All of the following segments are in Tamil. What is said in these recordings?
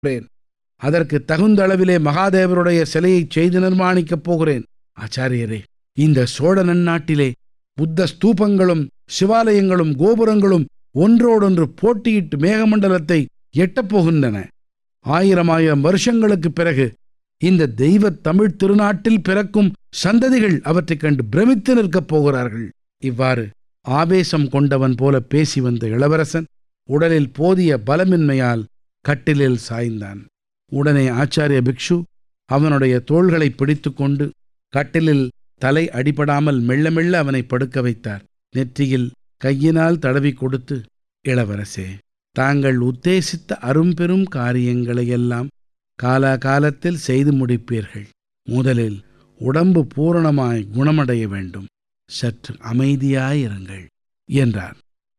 போகிறேன் அதற்கு தகுந்த அளவிலே மகாதேவருடைய சிலையை செய்து நிர்மாணிக்கப் போகிறேன் ஆச்சாரியரே இந்த சோழ நன்னாட்டிலே புத்த ஸ்தூபங்களும் சிவாலயங்களும் கோபுரங்களும் ஒன்றோடொன்று போட்டியிட்டு மேகமண்டலத்தை எட்டப் போகின்றன ஆயிரம் ஆயிரம் வருஷங்களுக்குப் பிறகு இந்த தெய்வத் தமிழ்த் திருநாட்டில் பிறக்கும் சந்ததிகள் அவற்றைக் கண்டு பிரமித்து நிற்கப் போகிறார்கள் இவ்வாறு ஆவேசம் கொண்டவன் போல பேசி வந்த இளவரசன் உடலில் போதிய பலமின்மையால் கட்டிலில் சாய்ந்தான் உடனே ஆச்சாரிய பிக்ஷு அவனுடைய தோள்களை பிடித்துக்கொண்டு கட்டிலில் தலை அடிபடாமல் மெல்ல மெல்ல அவனை படுக்க வைத்தார் நெற்றியில் கையினால் தடவி கொடுத்து இளவரசே தாங்கள் உத்தேசித்த அரும்பெரும் காரியங்களையெல்லாம் காலாகாலத்தில் செய்து முடிப்பீர்கள் முதலில் உடம்பு பூரணமாய் குணமடைய வேண்டும் சற்று அமைதியாயிருங்கள் என்றார்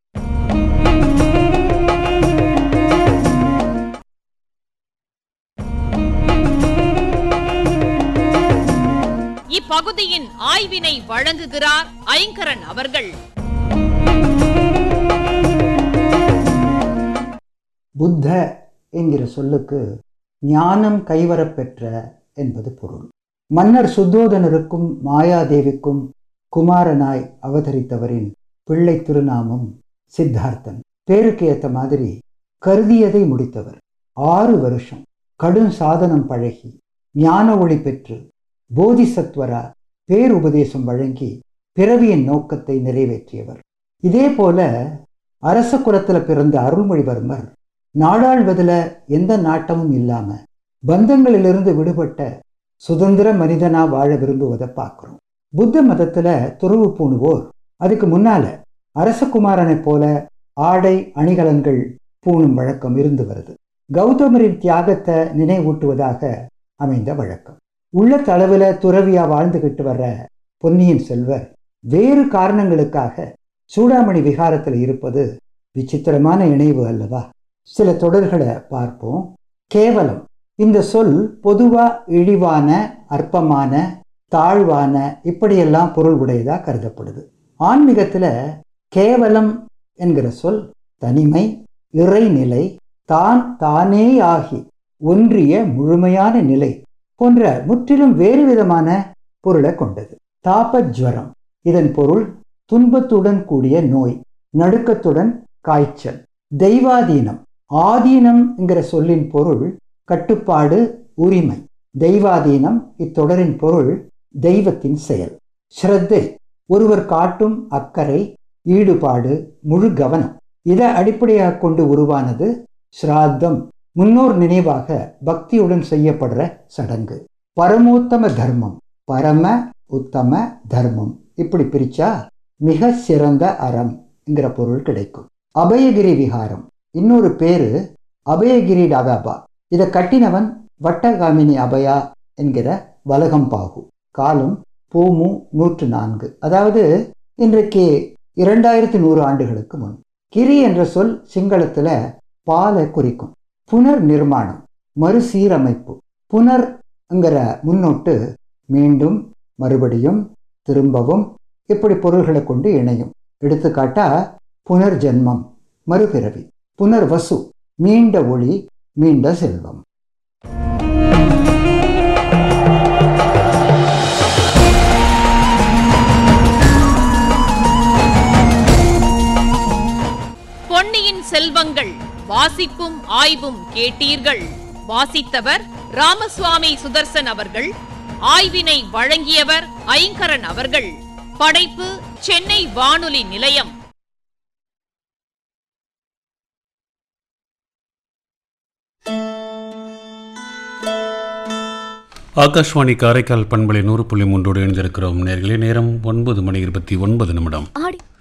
இப்பகுதியின் ஆய்வினை வழங்குகிறார் ஐங்கரன் அவர்கள் புத்த என்கிற சொல்லுக்கு ஞானம் கைவரப்பெற்ற என்பது பொருள் மன்னர் சுத்தோதனருக்கும் மாயாதேவிக்கும் குமாரனாய் அவதரித்தவரின் பிள்ளை திருநாமம் சித்தார்த்தன் பேருக்கு ஏத்த மாதிரி கருதியதை முடித்தவர் ஆறு வருஷம் கடும் சாதனம் பழகி ஞான ஒளி பெற்று போதிசத்வரா பேருபதேசம் வழங்கி பிறவியின் நோக்கத்தை நிறைவேற்றியவர் இதே போல அரச குலத்துல பிறந்த அருள்மொழிவர்மர் நாடாள்வதில் எந்த நாட்டமும் இல்லாம பந்தங்களிலிருந்து விடுபட்ட சுதந்திர மனிதனா வாழ விரும்புவதை பார்க்கிறோம் புத்த மதத்துல துறவு பூணுவோர் அதுக்கு முன்னால அரசகுமாரனைப் போல ஆடை அணிகலன்கள் பூணும் வழக்கம் இருந்து வருது கௌதமரின் தியாகத்தை நினைவூட்டுவதாக அமைந்த வழக்கம் உள்ள தளவில் துறவியா வாழ்ந்துகிட்டு வர்ற பொன்னியின் செல்வர் வேறு காரணங்களுக்காக சூடாமணி விகாரத்தில் இருப்பது விசித்திரமான இணைவு அல்லவா சில தொடர்களை பார்ப்போம் கேவலம் இந்த சொல் பொதுவா இழிவான அற்பமான தாழ்வான இப்படியெல்லாம் பொருள் உடையதா கருதப்படுது ஆன்மீகத்துல கேவலம் என்கிற சொல் தனிமை இறைநிலை தான் தானே ஆகி ஒன்றிய முழுமையான நிலை போன்ற முற்றிலும் வேறு விதமான பொருளை கொண்டது தாபஜ்வரம் இதன் பொருள் துன்பத்துடன் கூடிய நோய் நடுக்கத்துடன் காய்ச்சல் தெய்வாதீனம் ஆதீனம் என்கிற சொல்லின் பொருள் கட்டுப்பாடு உரிமை தெய்வாதீனம் இத்தொடரின் பொருள் தெய்வத்தின் செயல் ஸ்ரத்தை ஒருவர் காட்டும் அக்கறை ஈடுபாடு முழு கவனம் இதை அடிப்படையாக கொண்டு உருவானது ஸ்ராத்தம் முன்னோர் நினைவாக பக்தியுடன் செய்யப்படுற சடங்கு பரமோத்தம தர்மம் பரம உத்தம தர்மம் இப்படி பிரிச்சா மிக சிறந்த அறம் என்கிற பொருள் கிடைக்கும் அபயகிரி விகாரம் இன்னொரு பேரு அபயகிரி டாகாபா இதை கட்டினவன் வட்டகாமினி அபயா என்கிற வலகம்பாகு காலம் பூமு நூற்று நான்கு அதாவது இன்றைக்கு இரண்டாயிரத்தி நூறு ஆண்டுகளுக்கு முன் கிரி என்ற சொல் சிங்களத்துல பாலை குறிக்கும் புனர் நிர்மாணம் மறுசீரமைப்பு புனர்ங்கிற முன்னோட்டு மீண்டும் மறுபடியும் திரும்பவும் இப்படி பொருள்களை கொண்டு இணையும் எடுத்துக்காட்டா புனர்ஜென்மம் மறுபிறவி புனர்வசு மீண்ட ஒளி மீண்ட செல்வம் பொன்னியின் செல்வங்கள் வாசிப்பும் ஆய்வும் கேட்டீர்கள் வாசித்தவர் ராமசுவாமி சுதர்சன் அவர்கள் ஆய்வினை வழங்கியவர் ஐங்கரன் அவர்கள் படைப்பு சென்னை வானொலி நிலையம் ஆகாஷ்வாணி காரைக்கால் பண்பலை நூறு புள்ளி மூன்றோடு இணைந்திருக்கிறோம் நேர்களே நேரம் ஒன்பது மணி இருபத்தி ஒன்பது நிமிடம் ஆடி